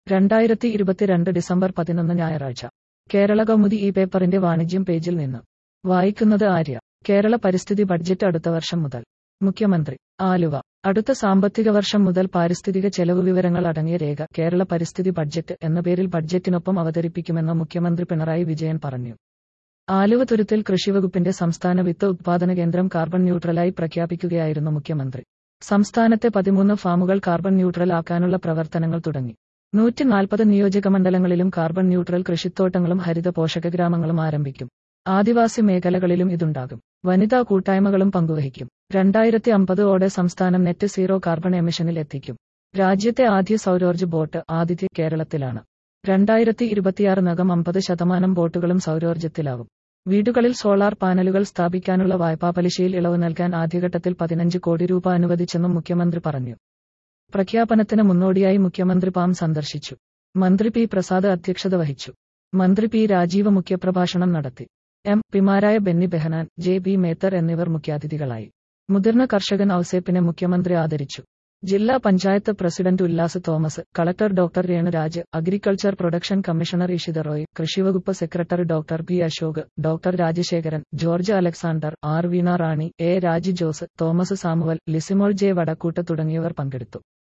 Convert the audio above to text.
രണ്ടായിരത്തി ഇരുപത്തിരണ്ട് ഡിസംബർ പതിനൊന്ന് ഞായറാഴ്ച കേരള കൗമുദി ഈ പേപ്പറിന്റെ വാണിജ്യം പേജിൽ നിന്ന് വായിക്കുന്നത് ആര്യ കേരള പരിസ്ഥിതി ബഡ്ജറ്റ് അടുത്ത വർഷം മുതൽ മുഖ്യമന്ത്രി ആലുവ അടുത്ത സാമ്പത്തിക വർഷം മുതൽ പാരിസ്ഥിതിക ചെലവ് വിവരങ്ങൾ അടങ്ങിയ രേഖ കേരള പരിസ്ഥിതി ബഡ്ജറ്റ് എന്ന പേരിൽ ബഡ്ജറ്റിനൊപ്പം അവതരിപ്പിക്കുമെന്ന് മുഖ്യമന്ത്രി പിണറായി വിജയൻ പറഞ്ഞു ആലുവ തുരുത്തിൽ കൃഷിവകുപ്പിന്റെ സംസ്ഥാന വിത്ത് ഉത്പാദന കേന്ദ്രം കാർബൺ ന്യൂട്രലായി പ്രഖ്യാപിക്കുകയായിരുന്നു മുഖ്യമന്ത്രി സംസ്ഥാനത്തെ പതിമൂന്ന് ഫാമുകൾ കാർബൺ ന്യൂട്രൽ ആക്കാനുള്ള പ്രവർത്തനങ്ങൾ തുടങ്ങി നൂറ്റി നാൽപ്പത് നിയോജകമണ്ഡലങ്ങളിലും കാർബൺ ന്യൂട്രൽ കൃഷിത്തോട്ടങ്ങളും ഹരിത പോഷക ഗ്രാമങ്ങളും ആരംഭിക്കും ആദിവാസി മേഖലകളിലും ഇതുണ്ടാകും വനിതാ കൂട്ടായ്മകളും പങ്കുവഹിക്കും രണ്ടായിരത്തി അമ്പതോടെ സംസ്ഥാനം നെറ്റ് സീറോ കാർബൺ എമിഷനിൽ എത്തിക്കും രാജ്യത്തെ ആദ്യ സൗരോർജ്ജ ബോട്ട് ആദിത്യ കേരളത്തിലാണ് രണ്ടായിരത്തി ഇരുപത്തിയാറിനകം അമ്പത് ശതമാനം ബോട്ടുകളും സൗരോർജ്ജത്തിലാവും വീടുകളിൽ സോളാർ പാനലുകൾ സ്ഥാപിക്കാനുള്ള വായ്പാ പലിശയിൽ ഇളവ് നൽകാൻ ആദ്യഘട്ടത്തിൽ പതിനഞ്ച് കോടി രൂപ അനുവദിച്ചെന്നും മുഖ്യമന്ത്രി പറഞ്ഞു പ്രഖ്യാപനത്തിന് മുന്നോടിയായി മുഖ്യമന്ത്രി പാം സന്ദർശിച്ചു മന്ത്രി പി പ്രസാദ് അധ്യക്ഷത വഹിച്ചു മന്ത്രി പി രാജീവ് മുഖ്യപ്രഭാഷണം നടത്തി എം പിമാരായ ബെന്നി ബെഹനാൻ ജെ ബി മേത്തർ എന്നിവർ മുഖ്യാതിഥികളായി മുതിർന്ന കർഷകൻ ഔസേപ്പിനെ മുഖ്യമന്ത്രി ആദരിച്ചു ജില്ലാ panchayat president Ullas Thomas collector doctor Renuraj agriculture production commissioner Ishita Roy കൃഷിവകുപ്പ് secretary doctor P Ashok doctor Rajasekharan George Alexander R Veena Rani A Raji Jose Thomas Samuel Lizimol J Vadakkoot തുടങ്ങിയവർ പങ്കെടുത്തു